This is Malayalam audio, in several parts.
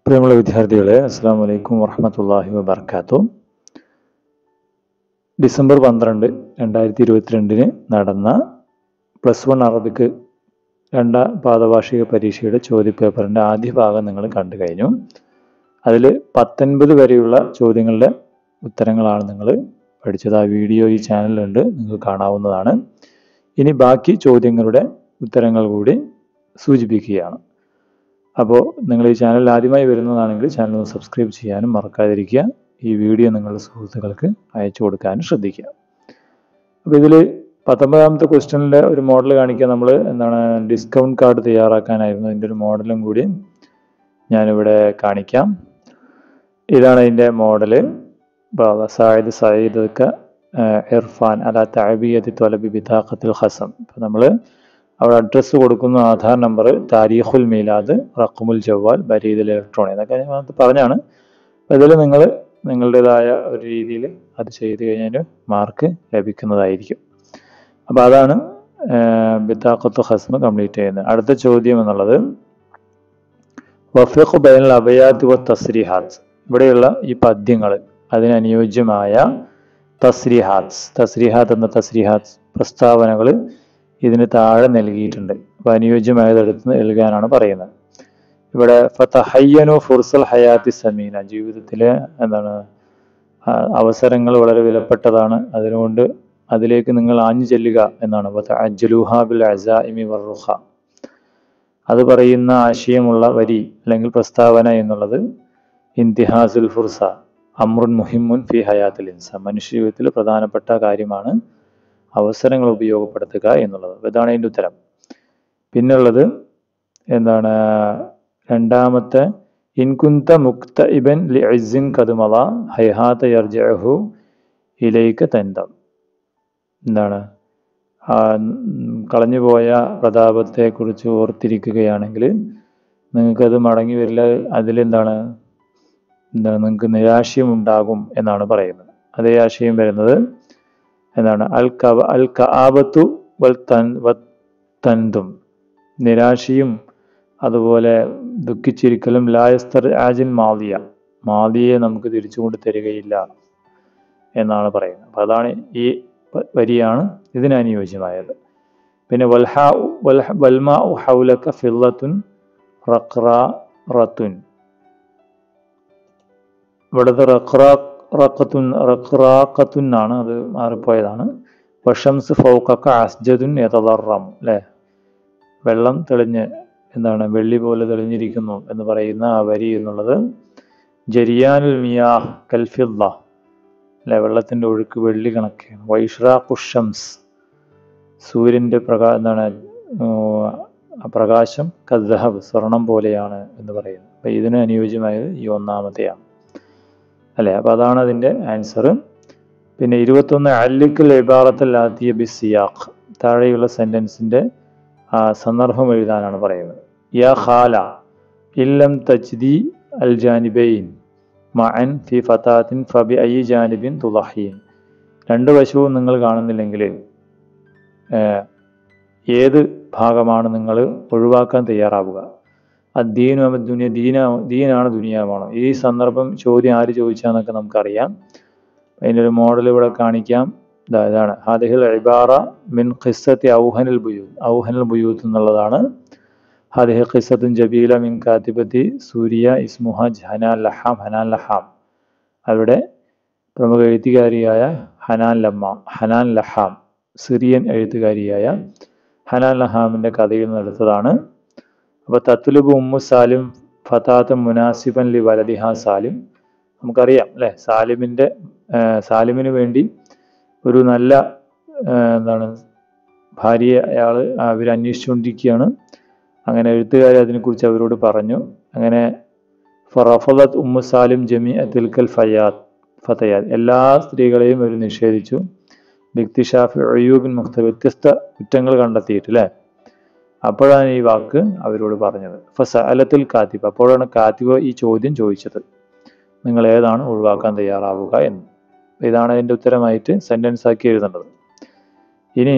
പ്രിയമുള്ള വിദ്യാർത്ഥികളെ അസ്സാം വലൈക്കും വർഹമത്തല്ലാഹി വബർക്കാത്തു ഡിസംബർ പന്ത്രണ്ട് രണ്ടായിരത്തി ഇരുപത്തിരണ്ടിന് നടന്ന പ്ലസ് വൺ അറബിക്ക് രണ്ടാം പാദവാർഷിക പരീക്ഷയുടെ ചോദ്യപേപ്പറിൻ്റെ ആദ്യ ഭാഗം നിങ്ങൾ കണ്ടു കഴിഞ്ഞു അതിൽ പത്തൊൻപത് വരെയുള്ള ചോദ്യങ്ങളുടെ ഉത്തരങ്ങളാണ് നിങ്ങൾ പഠിച്ചത് ആ വീഡിയോ ഈ ചാനലിലുണ്ട് നിങ്ങൾക്ക് കാണാവുന്നതാണ് ഇനി ബാക്കി ചോദ്യങ്ങളുടെ ഉത്തരങ്ങൾ കൂടി സൂചിപ്പിക്കുകയാണ് അപ്പോൾ നിങ്ങൾ ഈ ചാനൽ ആദ്യമായി വരുന്നതാണെങ്കിൽ ചാനൽ ഒന്ന് സബ്സ്ക്രൈബ് ചെയ്യാനും മറക്കാതിരിക്കുക ഈ വീഡിയോ നിങ്ങളുടെ സുഹൃത്തുക്കൾക്ക് അയച്ചു കൊടുക്കാനും ശ്രദ്ധിക്കുക അപ്പോൾ ഇതിൽ പത്തൊമ്പതാമത്തെ ക്വസ്റ്റ്യനിലെ ഒരു മോഡൽ കാണിക്കാൻ നമ്മൾ എന്താണ് ഡിസ്കൗണ്ട് കാർഡ് തയ്യാറാക്കാനായിരുന്നു അതിൻ്റെ ഒരു മോഡലും കൂടി ഞാനിവിടെ കാണിക്കാം ഇതാണ് അതിൻ്റെ മോഡല് സായിദ് സയ്യിദ് ഇർഫാൻ അല തഅബിയത്തി തൊലബി ബിതാഖത്തിൽ ഹസം ഇപ്പം നമ്മൾ അവിടെ അഡ്രസ്സ് കൊടുക്കുന്നു ആധാർ നമ്പർ താരീഖുൽ മീലാദ് റഖമുൽ ജവാൽ ബരീദുൽ ഇലക്ട്രോണി എന്നൊക്കെ ഞാൻ അത് പറഞ്ഞാണ് അപ്പോൾ ഇതിൽ നിങ്ങൾ നിങ്ങളുടേതായ ഒരു രീതിയിൽ അത് ചെയ്ത് കഴിഞ്ഞാൽ മാർക്ക് ലഭിക്കുന്നതായിരിക്കും അപ്പോൾ അതാണ് ബിത്താഖത്ത് ഹസ്മ കംപ്ലീറ്റ് ചെയ്യുന്നത് അടുത്ത ചോദ്യം എന്നുള്ളത് വഫീഖ് ബൈനൽ അബയാത്ത് വ തസ്രിഹാത്ത് ഇവിടെയുള്ള ഈ പദ്യങ്ങൾ അതിനനുയോജ്യമായ തസ്രിഹാത്ത് തസ്രിഹാത്ത് എന്ന തസ്രിഹാത്ത് പ്രസ്താവനകൾ ഇതിന് താഴെ നൽകിയിട്ടുണ്ട് അപ്പോൾ അനുയോജ്യമായത് എടുത്ത് എഴുതാനാണ് പറയുന്നത് ഇവിടെ ഫതഹയ്യനു ഫുർസൽ ഹയാത്തി സമീന ജീവിതത്തിലെ എന്താണ് അവസരങ്ങൾ വളരെ വിലപ്പെട്ടതാണ് അതിനുകൊണ്ട് അതിലേക്ക് നിങ്ങൾ ആഞ്ഞു ചെല്ലുക എന്നാണ് അജ്ലുഹാബിൽ അസാഇമി വർറുഹ അത് പറയുന്ന ആശയമുള്ള വരി അല്ലെങ്കിൽ പ്രസ്താവന എന്നുള്ളത് ഇന്തിഹാസുൽ ഫുർസ അമ്രുൻ മുഹിമുൻ ഫി ഹയാത്തിൽ ഇൻസ മനുഷ്യ ജീവിതത്തിൽ പ്രധാനപ്പെട്ട കാര്യമാണ് അവസരങ്ങൾ ഉപയോഗപ്പെടുത്തുക എന്നുള്ളത് ഇതാണ് അതിൻ്റെ ഉത്തരം പിന്നുള്ളത് എന്താണ് രണ്ടാമത്തെ ഇൻകുന്ത മുക്ത ഇബൻ ലി അസിൻ കതുമല ഹൈഹാത്ത യർജഹു ഇലൈക്ക് തന്തം എന്താണ് കളഞ്ഞുപോയ പ്രതാപത്തെക്കുറിച്ച് ഓർത്തിരിക്കുകയാണെങ്കിൽ നിങ്ങൾക്കത് മടങ്ങി വരില്ല അതിലെന്താണ് എന്താണ് നിങ്ങൾക്ക് നിരാശയും ഉണ്ടാകും എന്നാണ് പറയുന്നത് അതേ ആശയം വരുന്നത് എന്താണ് അൽ കവ അൽ കആബത്തു വൽ തൻ തന്തും നിരാശയും അതുപോലെ ദുഃഖിച്ചിരിക്കലും ലായസ്തർ ആജിൻ മാലിയ മാലിയെ നമുക്ക് തിരിച്ചുകൊണ്ട് തരികയില്ല എന്നാണ് പറയുന്നത് അപ്പം അതാണ് ഈ വരിയാണ് ഇതിനനുയോജ്യമായത് പിന്നെ വൽഹാ വൽഹ വൽമാ ഹൗലക്ക ഫില്ലത്തുൻ റഖ്റാ റത്തുൻ ഇവിടുത്തെ റഖ്റാ റഖത്തുൻ റഖ്റാഖത്തുൻ ആണ് അത് മാറിപ്പോയതാണ് വഷംസ് ഫൗക്കക്ക അസ്ജദുൻ യതദറം അല്ലേ വെള്ളം തെളിഞ്ഞ് എന്താണ് വെള്ളി പോലെ തെളിഞ്ഞിരിക്കുന്നു എന്ന് പറയുന്ന ആ വരി എന്നുള്ളത് ജരിയാനുൽ മിയാഹ് കൽഫില്ല അല്ലെ വെള്ളത്തിൻ്റെ ഒഴുക്ക് വെള്ളി കണക്കാണ് വൈഷ്രാ കുഷംസ് സൂര്യൻ്റെ പ്രകാ എന്താണ് പ്രകാശം കദ്ഹബ് സ്വർണം പോലെയാണ് എന്ന് പറയുന്നത് അപ്പം ഇതിന് അനുയോജ്യമായത് ഈ ഒന്നാമത്തെയാണ് അല്ലേ അപ്പോൾ അതാണ് അതിൻ്റെ ആൻസർ പിന്നെ ഇരുപത്തൊന്ന് അല്ലിക്കൽ ഇബാറത്തല്ലാത്തിയ ബി സിയാഖ് താഴെയുള്ള സെൻറ്റൻസിൻ്റെ സന്ദർഭം എഴുതാനാണ് പറയുന്നത് യാ ഖാല ഇല്ലം തജ്ദി അൽ ജാനിബൈൻ മഅൻ ഫി ഫതാത്തിൻ ഫബി ഐ ജാനിബിൻ തുലഹീൻ രണ്ട് വശവും നിങ്ങൾ കാണുന്നില്ലെങ്കിൽ ഏത് ഭാഗമാണ് നിങ്ങൾ ഒഴിവാക്കാൻ തയ്യാറാവുക അദ്ദീനു ദുനിയ ദീന ദീനാണ് ദുനിയാവാണോ ഈ സന്ദർഭം ചോദ്യം ആര് ചോദിച്ചാന്നൊക്കെ നമുക്കറിയാം അതിൻ്റെ ഒരു മോഡൽ ഇവിടെ കാണിക്കാം ഇതാണ് ഹാദിഹിൽ ഇബാറ മിൻ ഖിസ്സത്തി ഔഹനൽ ബുയൂത്ത് ഔഹനൽ ബുയൂത്ത് എന്നുള്ളതാണ് ഹാദിഹി ഖിസ്സത്തുൻ ജബീല മിൻ കാത്തിബത്തി സൂര്യ ഇസ്മുഹ ഹനാൻ ലഹാം ഹനാൻ ലഹാം അവിടെ പ്രമുഖ എഴുത്തുകാരിയായ ഹനാൻ ലമ്മ ഹനാൻ ലഹാം സിറിയൻ എഴുത്തുകാരിയായ ഹനാൻ ലഹാമിൻ്റെ കഥയിൽ നിന്നെടുത്തതാണ് അപ്പോൾ തത്തുലുബ് ഉമ്മു സാലിം ഫതാത്ത് മുനാസിബൻ ലി വലദിഹ സാലിം നമുക്കറിയാം അല്ലേ സാലിമിൻ്റെ സാലിമിന് വേണ്ടി ഒരു നല്ല എന്താണ് ഭാര്യയെ അയാൾ അവർ അന്വേഷിച്ചുകൊണ്ടിരിക്കുകയാണ് അങ്ങനെ എഴുത്തുകാർ അതിനെക്കുറിച്ച് അവരോട് പറഞ്ഞു അങ്ങനെ ഫറഫലത്ത് ഉമ്മു സാലിം ജമി തിൽക്കൽ ഫയാത്ത് ഫതയാത്ത് എല്ലാ സ്ത്രീകളെയും അവർ നിഷേധിച്ചു വ്യക്തിഷാഫി ഒയ്യൂബിൻ മുഖ്ത വ്യത്യസ്ത കുറ്റങ്ങൾ കണ്ടെത്തിയിട്ട് അല്ലേ അപ്പോഴാണ് ഈ വാക്ക് അവരോട് പറഞ്ഞത് ഫസ അലത്തിൽ കാത്തിബ് അപ്പോഴാണ് കാത്തിബ് ഈ ചോദ്യം ചോദിച്ചത് നിങ്ങൾ ഏതാണ് ഒഴിവാക്കാൻ തയ്യാറാവുക എന്ന് ഇതാണ് അതിൻ്റെ ഉത്തരമായിട്ട് സെൻറ്റൻസ് ആക്കി എഴുതേണ്ടത് ഇനി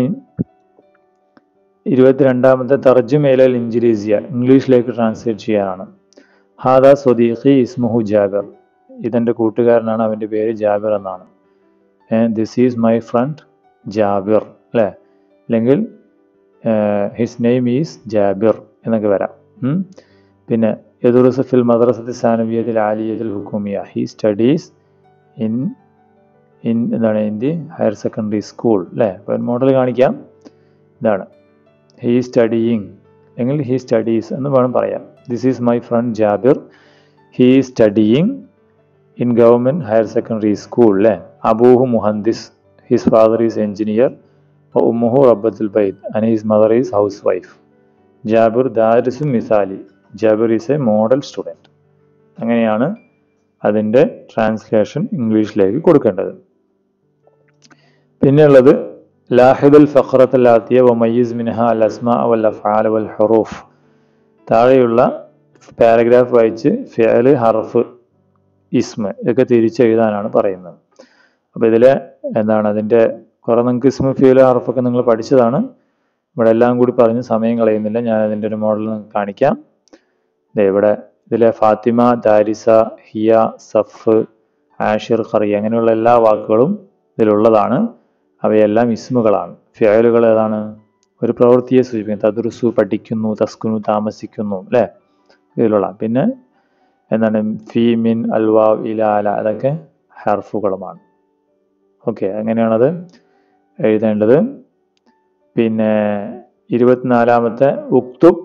ഇരുപത്തിരണ്ടാമത്തെ തർജുമേലൽ ഇഞ്ചിലീസിയ ഇംഗ്ലീഷിലേക്ക് ട്രാൻസ്ലേറ്റ് ചെയ്യാനാണ് ഹാദ സ്വദീഖി ഇസ്മുഹു ജാബിർ ഇതെൻ്റെ കൂട്ടുകാരനാണ് അവൻ്റെ പേര് ജാബിർ എന്നാണ് this is my friend Jabir അല്ലേ അല്ലെങ്കിൽ ഹിസ് നെയിം ഈസ് ജാബിർ എന്നൊക്കെ വരാം ഉം. പിന്നെ യദുറുസ് ഫിൽ മദ്രസത്തി സാനവിയത്തിൽ ആലിയത്തിൽ ഹുക്കുമിയ ഹി സ്റ്റഡീസ് ഇൻ ഇൻ എന്താണ് in the higher secondary school അല്ലേ അപ്പോൾ മോഡൽ കാണിക്കാം ഇതാണ് ഹീ സ്റ്റഡിയിങ് അല്ലെങ്കിൽ ഹീ സ്റ്റഡീസ് എന്ന് വേണം പറയാം this is my friend Jabir he studying in government higher secondary school അല്ലേ അബൂഹു മുഹന്ദിസ് ഹിസ് ഫാദർ ഈസ് എഞ്ചിനീയർ ഉമ്മുഹു റബ്ബത്തുൽ ബൈത്ത് and his mother is housewife Jabir ദാരിസു മിസാലി Jabir is a model student അങ്ങനെയാണ് അതിൻ്റെ ട്രാൻസ്ലേഷൻ ഇംഗ്ലീഷിലേക്ക് കൊടുക്കേണ്ടത് പിന്നെയുള്ളത് ലാഹിദുൽ ഫഖറത്തല്ലാത്തിയ വമയ്യിസ് മിൻഹ അൽ അസ്മാ വൽ അഫ്ആൽ വൽ ഹുറൂഫ് താഴെയുള്ള പാരഗ്രാഫ് വായിച്ച് ഫിഅല് ഹർഫ് ഇസ്മ ഇതൊക്കെ തിരിച്ചെഴുതാനാണ് പറയുന്നത് അപ്പോൾ ഇതിൽ എന്താണ് അതിൻ്റെ കുറേ നിങ്ങൾക്ക് ഇസ്മ ഫിയൽ ഹർഫൊക്കെ നിങ്ങൾ പഠിച്ചതാണ് ഇവിടെ എല്ലാം കൂടി പറഞ്ഞ് സമയം കളയുന്നില്ല ഞാൻ അതിൻ്റെ ഒരു മോഡൽ നിങ്ങൾക്ക് കാണിക്കാം ദേ ഇവിടെ ഇതിലെ ഫാത്തിമ ദാരിസ ഹിയ സഫ് ആഷിർ ഖറി അങ്ങനെയുള്ള എല്ലാ വാക്കുകളും ഇതിലുള്ളതാണ് അവയെല്ലാം ഇസ്മുകളാണ് ഫിയലുകൾ ഏതാണ് ഒരു പ്രവൃത്തിയെ സൂചിപ്പിക്കുന്നു തദ്റുസു പഠിക്കുന്നു തസ്കുന്നു താമസിക്കുന്നു അല്ലേ ഇതിലുള്ള പിന്നെ എന്താണ് ഫി മിൻ അൽവാ ഇലാല അതൊക്കെ ഹർഫുകളുമാണ് ഓക്കെ അങ്ങനെയാണത് എഴുതേണ്ടത് പിന്നെ ഇരുപത്തിനാലാമത്തെ ഉക്തുബ്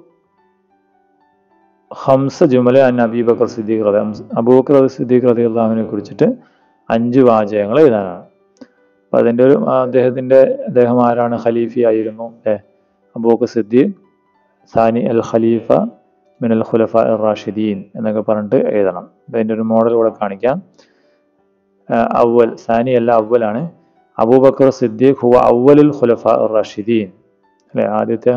ഹംസ ജുമല അൻ അബീബക്കർ സിദ്ദീഖ് റതി അബൂബക്കർ സിദ്ദീഖ് റതി അള്ളാഹുവിനെ കുറിച്ചിട്ട് അഞ്ച് വാചകങ്ങൾ എഴുതാനാണ് അപ്പം അതിൻ്റെ ഒരു അദ്ദേഹത്തിൻ്റെ അദ്ദേഹം ആരാണ് ഖലീഫി ആയിരുന്നു ഏ അബൂബക്കർ സിദ്ദീഖ് സാനി അൽ ഖലീഫ മിൻ അൽ ഖുലഫ അൽ റാഷിദീൻ എന്നൊക്കെ പറഞ്ഞിട്ട് എഴുതണം അപ്പം അതിൻ്റെ ഒരു മോഡൽ ഇവിടെ കാണിക്കാം അവൽ സാനി അല്ല അവലാണ് അബൂബക്കർ സിദ്ദീഖ് ഹുവ അവലുൽ ഖുലഫ അൽ റാഷിദീൻ അല്ലെ ആദ്യത്തെ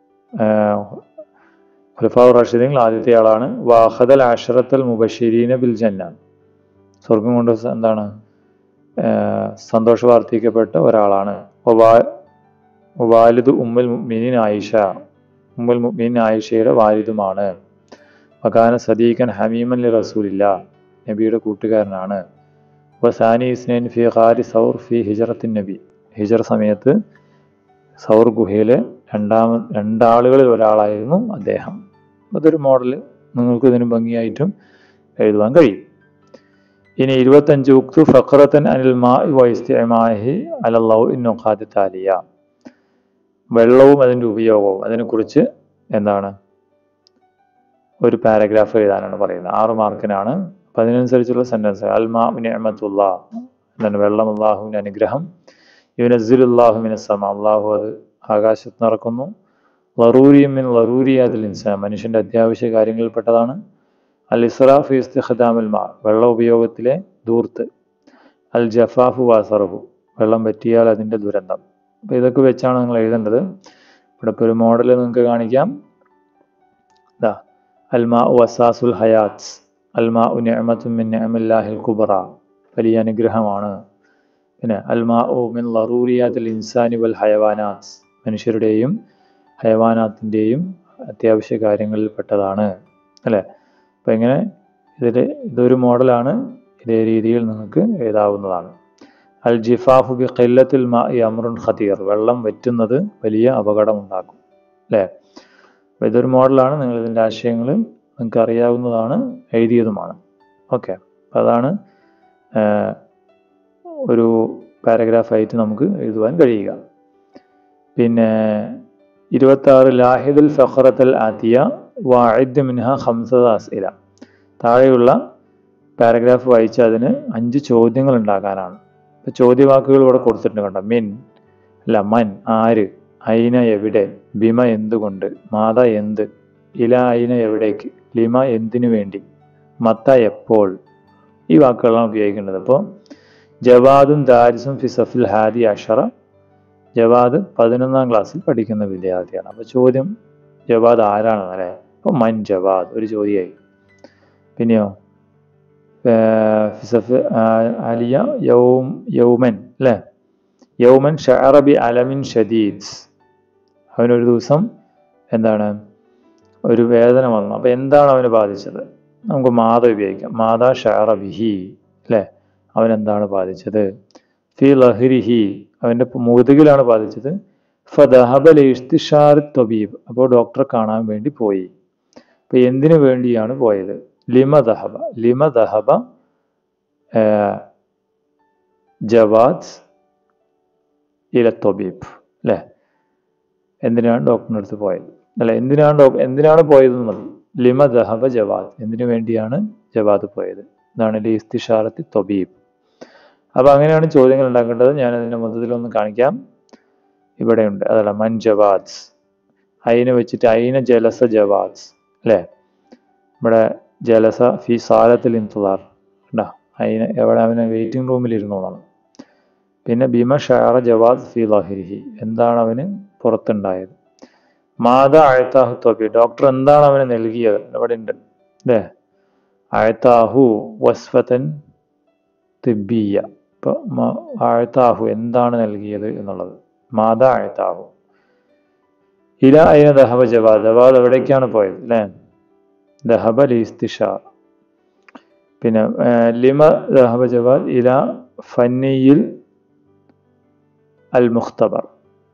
ഖുലഫ റാഷിദീൻ ആദ്യത്തെ ആളാണ് വാഹദൽ ആഷറത്തൽ മുബഷീരീന ബിൽ ജന്ന സ്വർഗം കൊണ്ട് എന്താണ് സന്തോഷ വാർത്തിക്കപ്പെട്ട ഒരാളാണ് വാലിദ് ഉമ്മുൽ മുഅ്മിനീൻ ആയിഷ ഉമ്മുൽ മുഅ്മിനീൻ ആയിഷയുടെ വാലിദുമാണ് വകാന സദീഖൻ ഹമീമൻ ലി റസൂലില്ല നബിയുടെ കൂട്ടുകാരനാണ് വസാനി ഇസ്നൈൻ ഫി ഖാരി സൗർ ഫി ഹിജറത്തിൻ നബി ഹിജർ സമയത്ത് സൗർ ഗുഹയിലെ രണ്ടാമ രണ്ടാളുകളിൽ ഒരാളായിരുന്നു അദ്ദേഹം അതൊരു മോഡൽ നിങ്ങൾക്ക് ഇതിന് ഭംഗിയായിട്ടും എഴുതുവാൻ കഴിയും ഇനി ഇരുപത്തഞ്ച് ഉക്തു ഫഖറത്തൻ അനിൽ മാ വൈസ്തിമാഹി അലല്ലാഹു ഇന്നുഖാദി താലിയ വെള്ളവും അതിൻ്റെ ഉപയോഗവും അതിനെക്കുറിച്ച് എന്താണ് ഒരു പാരഗ്രാഫ് എഴുതാനാണ് പറയുന്നത് ആറ് മാർക്കിനാണ് അപ്പം അതിനനുസരിച്ചുള്ള സെൻറ്റൻസ് അൽമാ നിഅമത്തുള്ള എന്താണ് വെള്ളം അള്ളാഹുവിൻ്റെ അനുഗ്രഹം യുനസിലുല്ലാഹുമിന സമ അള്ളാഹു അത് ആകാശത്ത് നടക്കുന്നു ലറൂരിയമിൻ ലറൂരിയാതിൽ ഇൻസാൻ മനുഷ്യൻ്റെ അത്യാവശ്യ കാര്യങ്ങളിൽപ്പെട്ടതാണ് അൽ ഇസ്രാഫ് ഇസ്തിഖദാമുൽ മാ വെള്ള ഉപയോഗത്തിലെ ദൂർത്ത് അൽ ജഫാഫു വാസറഹു വെള്ളം പറ്റിയാൽ അതിൻ്റെ ദുരന്തം അപ്പോൾ ഇതൊക്കെ വെച്ചാണ് നിങ്ങൾ എഴുതേണ്ടത് ഇവിടെ ഇപ്പോൾ ഒരു മോഡൽ നിങ്ങൾക്ക് കാണിക്കാം ഇതാ അൽമാ വസാസുൽ ഹയാത്ത് അൽമാ ഉ നിഅമത്തും മിൻ നിഅമില്ലാഹിൽ കുബറ വലിയ അനുഗ്രഹമാണ് പിന്നെ അൽമാ ഉ മിൻ ലറൂരിയാത്തിൽ ഇൻസാനി വൽ ഹയവാനാത്ത് മനുഷ്യരുടെയും ഹയവാനാത്തിൻ്റെയും അത്യാവശ്യ കാര്യങ്ങളിൽ പെട്ടതാണ് അല്ലേ അപ്പം ഇങ്ങനെ ഇതിൽ ഇതൊരു മോഡലാണ് ഇതേ രീതിയിൽ നിങ്ങൾക്ക് എഴുതാവുന്നതാണ് അൽ ജിഫാഫു ബി ഖില്ലത്തിൽ മാ അമ്രുൻ ഖതീർ വെള്ളം വറ്റുന്നത് വലിയ അപകടമുണ്ടാക്കും അല്ലേ അപ്പോൾ ഇതൊരു മോഡലാണ് നിങ്ങൾ ഇതിൻ്റെ ആശയങ്ങൾ നിങ്ങൾക്ക് അറിയാവുന്നതാണ് എഴുതിയതുമാണ് ഓക്കെ അപ്പോൾ അതാണ് ഒരു പാരഗ്രാഫായിട്ട് നമുക്ക് എഴുതുവാൻ കഴിയുക പിന്നെ ഇരുപത്താറ് ലാഹിദുൽ ഫഖറത്തൽ ആത്തിയ വാഇദ് മിൻഹ ഹംസദ അസ്ഇല താഴെയുള്ള പാരഗ്രാഫ് വായിച്ച് അതിന് അഞ്ച് ചോദ്യങ്ങൾ ഉണ്ടാക്കാനാണ് ഇപ്പോൾ ചോദ്യവാക്കുകൾ ഇവിടെ കൊടുത്തിട്ടുണ്ട് കണ്ടോ മിൻ അല്ല മൻ ആര് അയിന എവിടെ ബിമ എന്തുകൊണ്ട് മാത എന്ത് ഇല അയിന എവിടേക്ക് ലിമ എന്തിനു വേണ്ടി മത്ത എപ്പോൾ ഈ വാക്കുകളാണ് ഉപയോഗിക്കേണ്ടത് അപ്പോൾ ജവാദും ദാരിസും ഫിസഫിൽ ഹാദി അഷറ ജവാദ് പതിനൊന്നാം ക്ലാസ്സിൽ പഠിക്കുന്ന വിദ്യാർത്ഥിയാണ് അപ്പോൾ ചോദ്യം ജവാദ് ആരാണെന്ന് അല്ലേ അപ്പോൾ മൻ ജവാദ് ഒരു ചോദ്യമായി പിന്നെയോ ഫിസഫ് അലിയ യൗം യൗമൻ അല്ലേ യൗമൻ ഷഅറബി അലമിൻ ഷദീദ് അവനൊരു ദിവസം എന്താണ് ഒരു വേദന വന്നു അപ്പോൾ എന്താണ് അവനെ ബാധിച്ചത് നമുക്ക് മാത ഉപയോഗിക്കാം മാതാ ഷാറ ബിഹി അല്ലേ അവൻ എന്താണ് ബാധിച്ചത് ഫി ലഹരിഹി അവൻ്റെ മുതുകിലാണ് ബാധിച്ചത് ഫദഹബൽ ഇഷ്തിഷാർ തൊബീബ് അപ്പോൾ ഡോക്ടറെ കാണാൻ വേണ്ടി പോയി അപ്പോൾ എന്തിനു വേണ്ടിയാണ് പോയത് ലിമ ദഹബ ലിമ ദഹബ ജവാദ് ഇല തൊബീബ് അല്ലേ എന്തിനാണ് ഡോക്ടറിൻ്റെ അടുത്ത് പോയത് അല്ല എന്തിനാണ് ഡോക്ടർ എന്തിനാണ് പോയതെന്ന് മതി ലിമ ദഹബ ജവാദ് എന്തിനു വേണ്ടിയാണ് ജവാദ് പോയത് ഇതാണ് ലി ഇസ്തിഷാറത്തി തൊബീബ് അപ്പോൾ അങ്ങനെയാണ് ചോദ്യങ്ങൾ ഉണ്ടാക്കേണ്ടത് ഞാൻ അതിൻ്റെ മൊത്തത്തിലൊന്ന് കാണിക്കാം ഇവിടെയുണ്ട് അതല്ല മൻ ജവാദ്സ് അയിനെ വെച്ചിട്ട് അയിന ജലസ ജവാദ്സ് അല്ലേ ഇവിടെ ജലസ ഫി സാലത്തിൽ ഇൻതുദാർ ഉണ്ടാ അയിന് എവിടെ അവന് വെയിറ്റിംഗ് റൂമിൽ ഇരുന്നു എന്നാണ് പിന്നെ ഭീമ ഷാറ ജവാദ് ഫി ലാഹിരിഹി എന്താണ് അവന് പുറത്തുണ്ടായത് മാത അഴത്താഹു തോപ്പി ഡോക്ടർ എന്താണ് അവന് നൽകിയത് ഇവിടെ ഉണ്ട് അല്ലേ അഴത്താഹു വസ്ഫത്തൻ തിബിയ ഇപ്പൊ ആഴ്ത്താഹു എന്താണ് നൽകിയത് എന്നുള്ളത് മാത ആഴ്ത്താഹു ഇല അയിന ദഹബ ജവാദ് ജവാദ് എവിടേക്കാണ് പോയത് അല്ലേ ദഹബ ലീസ്തിഷാർ പിന്നെ ലിമ ദഹബ ജവാദ് ഇല ഫന്നിയിൽ അൽ മുഖ്തബർ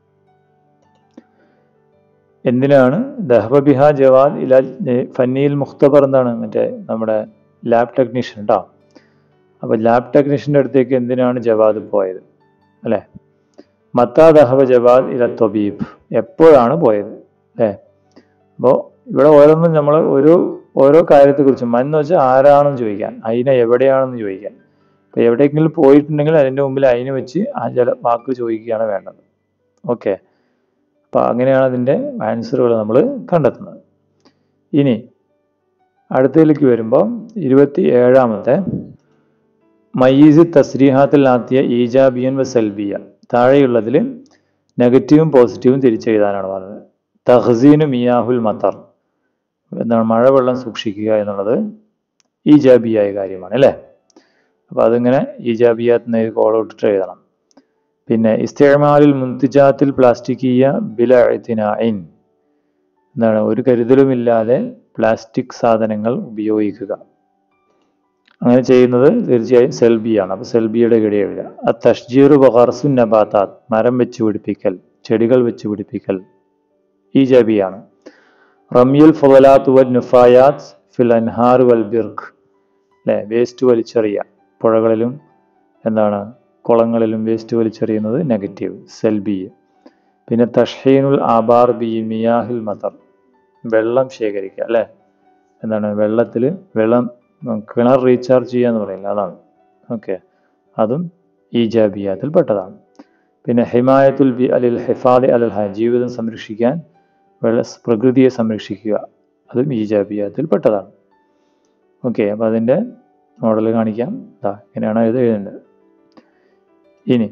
എന്തിനാണ് ദഹബ ബിഹ ജവാദ് ഇല ഫന്നിയിൽ മുഖ്തബർ എന്താണ് മറ്റേ നമ്മുടെ ലാബ് ടെക്നീഷ്യൻ കേട്ടോ അപ്പോൾ ലാബ് ടെക്നീഷ്യൻ്റെ അടുത്തേക്ക് എന്തിനാണ് ജവാദ് പോയത് അല്ലേ മത്താ ദഹബ ജവാദ് ഇല തൊബീബ് എപ്പോഴാണ് പോയത് അല്ലേ അപ്പോൾ ഇവിടെ ഓരോന്നും നമ്മൾ ഒരു ഓരോ കാര്യത്തെക്കുറിച്ചും മൻ എന്ന് വെച്ചാൽ ആരാണെന്ന് ചോദിക്കാൻ അതിനെ എവിടെയാണെന്ന് ചോദിക്കാൻ അപ്പോൾ എവിടെയെങ്കിലും പോയിട്ടുണ്ടെങ്കിൽ അതിൻ്റെ മുമ്പിൽ അതിന് വെച്ച് ആ ചില വാക്ക് ചോദിക്കുകയാണ് വേണ്ടത് ഓക്കെ അപ്പോൾ അങ്ങനെയാണ് അതിൻ്റെ ആൻസറുകൾ നമ്മൾ കണ്ടെത്തുന്നത് ഇനി അടുത്തതിലേക്ക് വരുമ്പോൾ ഇരുപത്തി ഏഴാമത്തെ മയീസ് തസ്രീഹാത്തിൽ ആത്തിയ ഈജാബിയൻ വ സൽബിയ താഴെയുള്ളതിൽ നെഗറ്റീവും പോസിറ്റീവും തിരിച്ചെഴുതാനാണ് പറഞ്ഞത് തഹസീനു മിയാഹുൽ മത്തർ എന്താണ് മഴവെള്ളം സൂക്ഷിക്കുക എന്നുള്ളത് ഈജാബിയായ കാര്യമാണ് അല്ലേ അപ്പോൾ അതിങ്ങനെ ഈജാബിയാത്ത് കോൾ ഇട്ടിട്ട് എഴുതണം പിന്നെ ഇസ്തേമാലിൽ മുന്തിജാത്തിൽ പ്ലാസ്റ്റിക്കിയ ബില എത്തിനായിൻ എന്താണ് ഒരു കരുതലുമില്ലാതെ പ്ലാസ്റ്റിക് സാധനങ്ങൾ ഉപയോഗിക്കുക അങ്ങനെ ചെയ്യുന്നത് തീർച്ചയായും സെൽബിയാണ് അപ്പോൾ സെൽബിയുടെ കിടെ എഴുതുക ആ തഷ്ജീർ ബഹർസുൻ നബാത്താത്ത് മരം വെച്ച് പിടിപ്പിക്കൽ ചെടികൾ വെച്ച് പിടിപ്പിക്കൽ ഈജാബിയാണ് റമ്യുൽ ഫുലാത്ത് വൽ നുഫായാത്ത് ഫിൽ അൻഹാർ വൽ ബിർഖ് അല്ലേ വേസ്റ്റ് വലിച്ചെറിയുക പുഴകളിലും എന്താണ് കുളങ്ങളിലും വേസ്റ്റ് വലിച്ചെറിയുന്നത് നെഗറ്റീവ് സെൽബി പിന്നെ തഷീനുൽ ആബാർ ബി മിയാഹിൽ മതർ വെള്ളം ശേഖരിക്കുക അല്ലേ എന്താണ് വെള്ളത്തിൽ വെള്ളം കിണർ റീചാർജ് ചെയ്യുക എന്ന് പറയില്ല അതാണ് ഓക്കെ അതും ഈജാബിയാത്തിൽ പെട്ടതാണ് പിന്നെ ഹിമായത്തുൽ ബി അലിൽ ഹിഫാദി അലൽ ഹ ജീവിതം സംരക്ഷിക്കാൻ വെള്ള പ്രകൃതിയെ സംരക്ഷിക്കുക അതും ഈജാബിയാത്തിൽ പെട്ടതാണ് ഓക്കെ അപ്പോൾ അതിൻ്റെ മോഡൽ കാണിക്കാം ഇതാ ഇങ്ങനെയാണ് ഇത് എഴുതേണ്ടത് ഇനി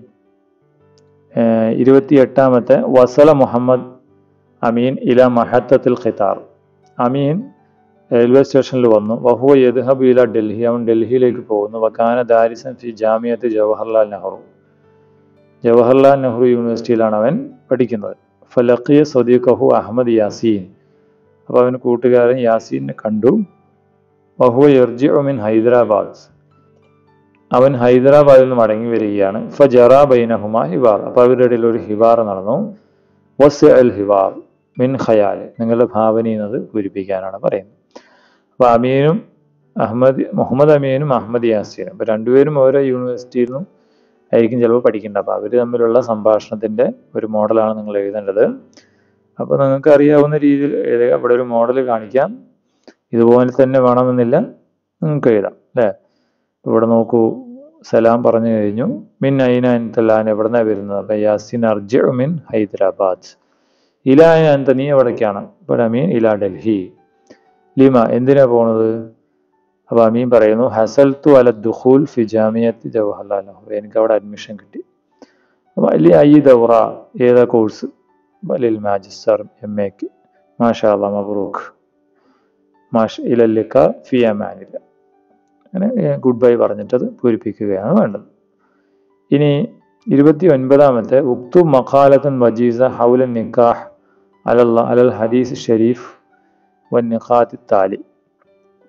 ഇരുപത്തി എട്ടാമത്തെ വസല മുഹമ്മദ് അമീൻ ഇല മഹത്തത്തിൽ ഖിത്താർ അമീൻ റെയിൽവേ സ്റ്റേഷനിൽ വന്നു വഹുവ യദ്ഹബ് ഇല ഡൽഹി അവൻ ഡൽഹിയിലേക്ക് പോകുന്നു വക്കാന ദാരിസൻ ഫി ജാമിയത്ത് ജവഹർലാൽ നെഹ്റു ജവഹർലാൽ നെഹ്റു യൂണിവേഴ്സിറ്റിയിലാണ് അവൻ പഠിക്കുന്നത് ഫലഖിയ സദീഖഹു അഹമ്മദ് യാസീൻ അപ്പോൾ അവൻ കൂട്ടുകാരൻ യാസീനെ കണ്ടു വഹുവ യർജി മിൻ ഹൈദരാബാദ് അവൻ ഹൈദരാബാദിൽ നിന്ന് മടങ്ങി വരികയാണ് ഫജറ ബൈനഹുമ ഹിവാർ അപ്പോൾ അവരുടെ ഇടയിൽ ഒരു ഹിവാർ നടന്നു വസ് അൽ ഹിവാർ മിൻ ഖയാൽ നിങ്ങളുടെ ഭാവന എന്നത് പൂരിപ്പിക്കാനാണ് പറയുന്നത് അപ്പോൾ അമീനും അഹമ്മദ് മുഹമ്മദ് അമീനും അഹമ്മദ് യാസീനും അപ്പോൾ രണ്ടുപേരും ഓരോ യൂണിവേഴ്സിറ്റിയിൽ നിന്നും ആയിരിക്കും ചിലപ്പോൾ പഠിക്കേണ്ടത് അപ്പോൾ അവർ തമ്മിലുള്ള സംഭാഷണത്തിൻ്റെ ഒരു മോഡലാണ് നിങ്ങൾ എഴുതേണ്ടത് അപ്പോൾ നിങ്ങൾക്ക് അറിയാവുന്ന രീതിയിൽ എഴുതുക ഇവിടെ ഒരു മോഡൽ കാണിക്കാം ഇതുപോലെ തന്നെ വേണമെന്നില്ല നിങ്ങൾക്ക് എഴുതാം അല്ലേ ഇവിടെ നോക്കൂ സലാം പറഞ്ഞു കഴിഞ്ഞു മിൻ ഐന അൻതല്ലാൻ എവിടുന്നാണ് വരുന്നത് അപ്പം യാസിൻ അർജ മിൻ ഹൈദരാബാദ് ഇല അൻത നീ എവിടേക്കാണ് അപ്പോൾ അമീൻ ഇല ഡൽഹി ലിമ എന്തിനാ പോണത് അപ്പോൾ അമീൻ പറയുന്നു ഹസൽത്തു അല ദുഖൂൽ ഫി ജാമിയത്ത് ജവഹർലാൽ നെഹ്റു എനിക്ക് അവിടെ അഡ്മിഷൻ കിട്ടി അപ്പോൾ അല്ലി ഐ ദൗറ ഏതാ കോഴ്സ് ലിൽ മാജിസ്റ്റർ എം എക്ക് മാഷാ അല്ലാ മബ്രൂഖ് മാഷ് ഇലല്ലിക്ക ഫി അമാനില്ല അങ്ങനെ ഗുഡ് ബൈ പറഞ്ഞിട്ടത് പൂരിപ്പിക്കുകയാണ് വേണ്ടത് ഇനി ഇരുപത്തി ഒൻപതാമത്തെ ഉക്തു മഖാലത്തൻ വജീസ ഹൗലൻ നിക്കാഹ് അലല്ല അലൽ ഹദീസ് ഷരീഫ് വൻ നിഖാത്തി താലി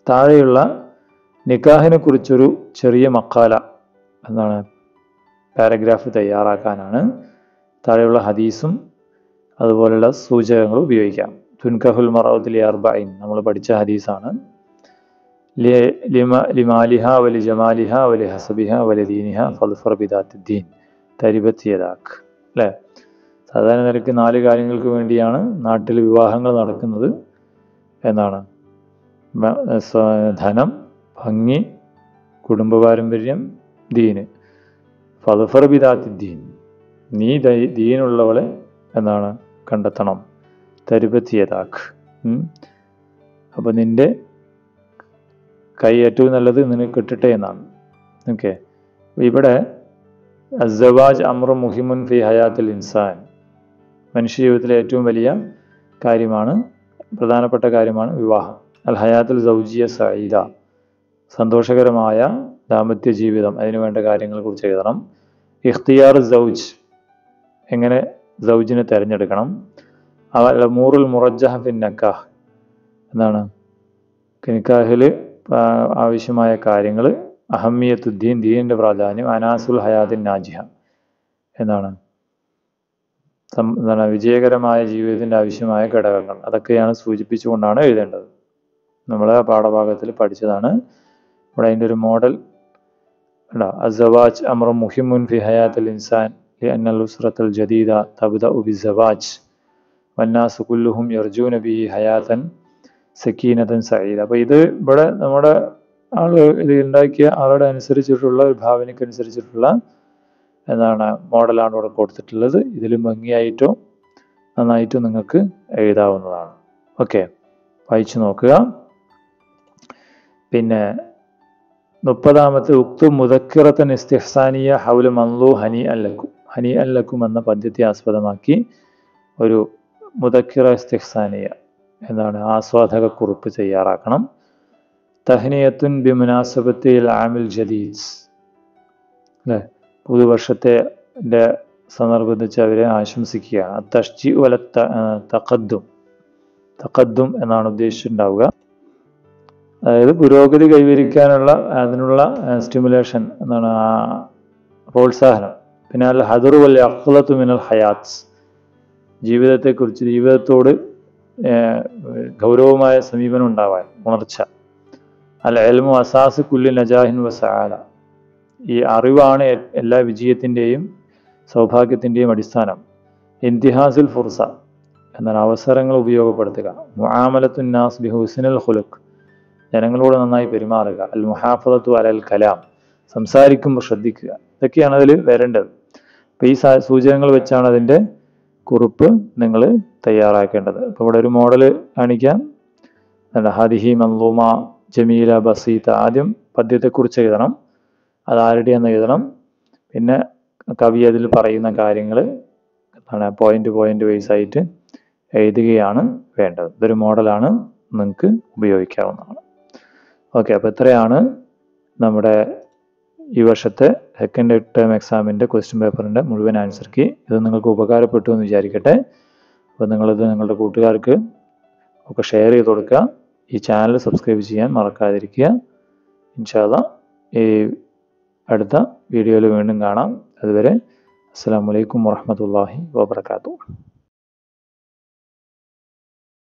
താഴെയുള്ള നിക്കാഹിനെ കുറിച്ചൊരു ചെറിയ മക്കാല എന്താണ് പാരഗ്രാഫ് തയ്യാറാക്കാനാണ് താഴെയുള്ള ഹദീസും അതുപോലുള്ള സൂചകങ്ങൾ ഉപയോഗിക്കാം തുൻകഹുൽ മറൗദ്ലി അർബൈൻ നമ്മൾ പഠിച്ച ഹദീസാണ് ലി- ലിമ ലിമാലിഹ വലി ജമാലിഹ വലി ഹസബിഹ വലി ദീനിഹ ഫൽഫർ ബിദാത്തുദ്ദീൻ തരിബത്ത് യദാഖ് അല്ലേ സാധാരണ നിലയ്ക്ക് നാല് കാര്യങ്ങൾക്ക് വേണ്ടിയാണ് നാട്ടിൽ വിവാഹങ്ങൾ നടക്കുന്നത് എന്നാണ് മ- സ- ധനം ഭംഗി കുടുംബ പാരമ്പര്യം ദീന് ഫൽഫർ ബിദാത്തുദ്ദീൻ നീ ദൈ- ദീനുള്ളവളെ എന്നാണ് കണ്ടെത്തണം തരിബത്ത് യദാഖ് അപ്പം നിന്റെ കൈ ഏറ്റവും നല്ലത് നിനക്ക് കിട്ടട്ടെ എന്നാണ് ഓക്കെ ഇവിടെ അസവാജ് അമ്ര മുഹിമുൻ ഫി ഹയാത്തുൽ ഇൻസാൻ മനുഷ്യ ജീവിതത്തിലെ ഏറ്റവും വലിയ കാര്യമാണ് പ്രധാനപ്പെട്ട കാര്യമാണ് വിവാഹം അൽ ഹയാത്തുൽ സൗജിയ സഈദ സന്തോഷകരമായ ദാമ്പത്യ ജീവിതം അതിനു വേണ്ട കാര്യങ്ങളെ കുറിച്ച് എഴുതണം ഇഖ്തിയാർ സൗജ് എങ്ങനെ സൗജിനെ തിരഞ്ഞെടുക്കണം അവ മൂറുൽ മുറജഹ ഫിൻ നക്കാഹ് എന്താണ് നിക്കാഹിൽ ആവശ്യമായ കാര്യങ്ങൾ അഹമ്മിയത്തുദ്ദീൻ ദീനിൻ്റെ പ്രാധാന്യം അനാസുൽ ഹയാത്തിൻ നാജിഹ എന്നാണ് സം- എന്താണ് വിജയകരമായ ജീവിതത്തിൻ്റെ ആവശ്യമായ ഘടകങ്ങൾ അതൊക്കെയാണ് സൂചിപ്പിച്ചുകൊണ്ടാണ് എഴുതേണ്ടത് നമ്മൾ ആ പാഠഭാഗത്തിൽ പഠിച്ചതാണ് ഇവിടെ അതിൻ്റെ ഒരു മോഡൽ ഉണ്ടോ അസവാജ് അമ്ര മുഹിമുൻ ഫി ഹയാത്തുൽ ഇൻസാൻ لأن الأسرة الجديدة تبدأ بالزواج والناس كلهم يرجون به حياة സക്കീനതൻ സഈദ് അപ്പോൾ ഇത് ഇവിടെ നമ്മുടെ ആള് ഇത് ഉണ്ടാക്കിയ ആളുടെ അനുസരിച്ചിട്ടുള്ള ഒരു ഭാവനയ്ക്കനുസരിച്ചിട്ടുള്ള എന്താണ് മോഡലാണ് ഇവിടെ കൊടുത്തിട്ടുള്ളത് ഇതിലും ഭംഗിയായിട്ടോ നന്നായിട്ടോ നിങ്ങൾക്ക് എഴുതാവുന്നതാണ് ഓക്കെ വായിച്ചു നോക്കുക പിന്നെ മുപ്പതാമത്തെ ഉക്തു മുദക്കിറത്തൻ ഇസ്തിഹ്സാനിയ ഹൗല മൻലു ഹനി അല്ലക്കും ഹനി അല്ലക്കും എന്ന പദ്യത്തെ ആസ്പദമാക്കി ഒരു മുദക്കിറ ഇസ്തിഹ്സാനിയ എന്താണ് ആസ്വാദക കുറിപ്പ് തയ്യാറാക്കണം തഹ്നിയത്തുൻ ബിമുനാസബത്തിൽ ആമിൽ ജദീദ് അല്ലേ പുതുവർഷത്തെ ന്റെ സന്ദർഭിച്ച് അവരെ ആശംസിക്കുകയാണ് തഷ്ജി വല തഖദ്ദും തഖദ്ദും എന്നാണ് ഉദ്ദേശിച്ചിട്ടുണ്ടാവുക അതായത് പുരോഗതി കൈവരിക്കാനുള്ള അതിനുള്ള സ്റ്റിമുലേഷൻ എന്താണ് ആ പ്രോത്സാഹനം പിന്നെ അൽ ഹദറു വൽ അഖ്ലത്തു മിനൽ ഹയാത്ത് ജീവിതത്തെക്കുറിച്ച് ജീവിതത്തോട് ഏഹ്, ഗൗരവമായ സമീപനം ഉണ്ടാവാൻ ഉണർച്ച അൽ എൽമു അസാസ് കുല്ലി നജാഹിൻ വസാല ഈ അറിവാണ് എ- എല്ലാ വിജയത്തിൻ്റെയും സൗഭാഗ്യത്തിൻ്റെയും അടിസ്ഥാനം ഇന്തിഹാസുൽ ഫുർസ എന്നാണ് അവസരങ്ങൾ ഉപയോഗപ്പെടുത്തുക മുആമലത്തുൻ നാസ് ബി ഹുസ്നുൽ ഖുലുഖ് ജനങ്ങളോട് നന്നായി പെരുമാറുക അൽ മുഹാഫദത്തു അലൽ കലാം സംസാരിക്കുമ്പോൾ ശ്രദ്ധിക്കുക ഇതൊക്കെയാണ് അതിൽ വരേണ്ടത് അപ്പോൾ ഈ സാ- സൂചകങ്ങൾ വെച്ചാണ് അതിൻ്റെ കുറിപ്പ് നിങ്ങൾ തയ്യാറാക്കേണ്ടത് അപ്പോൾ ഇവിടെ ഒരു മോഡൽ കാണിക്കാം എന്താ ഹദിഹി മൻലൂമ ജമീല ബസീത്ത ആദ്യം പദ്യത്തെക്കുറിച്ച് എഴുതണം അത് ആരുടെയെന്ന് എഴുതണം പിന്നെ കവി അതിൽ പറയുന്ന കാര്യങ്ങൾ എന്താണ് പോയിന്റ് പോയിന്റ് വൈസ് ആയിട്ട് എഴുതുകയാണ് വേണ്ടത് ഇതൊരു മോഡലാണ് നിങ്ങൾക്ക് ഉപയോഗിക്കാവുന്നതാണ് ഓക്കെ അപ്പോൾ ഇത്രയാണ് നമ്മുടെ ഈ വർഷത്തെ സെക്കൻഡ് ടേം എക്സാമിൻ്റെ ക്വസ്റ്റ്യൻ പേപ്പറിൻ്റെ മുഴുവൻ ആൻസർ കീ ഇത് നിങ്ങൾക്ക് ഉപകാരപ്പെട്ടു എന്ന് വിചാരിക്കട്ടെ അപ്പോൾ നിങ്ങളിത് നിങ്ങളുടെ കൂട്ടുകാർക്ക് ഒക്കെ ഷെയർ ചെയ്ത് കൊടുക്കുക ഈ ചാനൽ സബ്സ്ക്രൈബ് ചെയ്യാൻ മറക്കാതിരിക്കുക ഇൻഷാല്ല ഈ അടുത്ത വീഡിയോയിൽ വീണ്ടും കാണാം അതുവരെ അസ്സാം വലൈക്കും വാഹമത്തല്ലാഹി വാബർക്കാത്തു